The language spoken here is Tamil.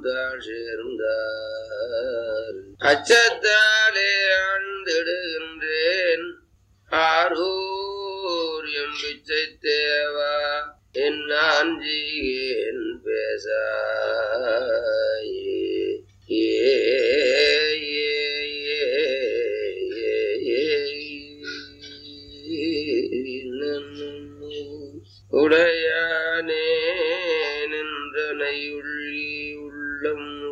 தாழ் சேர்ந்தார் அச்சத்தாலே ஆழ்ந்திடுகின்றேன் ஆரூர் எம்பிச்சை தேவா என் ஆஞ்சியேன் பேசாயே ஏ ஏ ஏ ஏ உடையானே நின்றனை உள்ளி உள்ளம்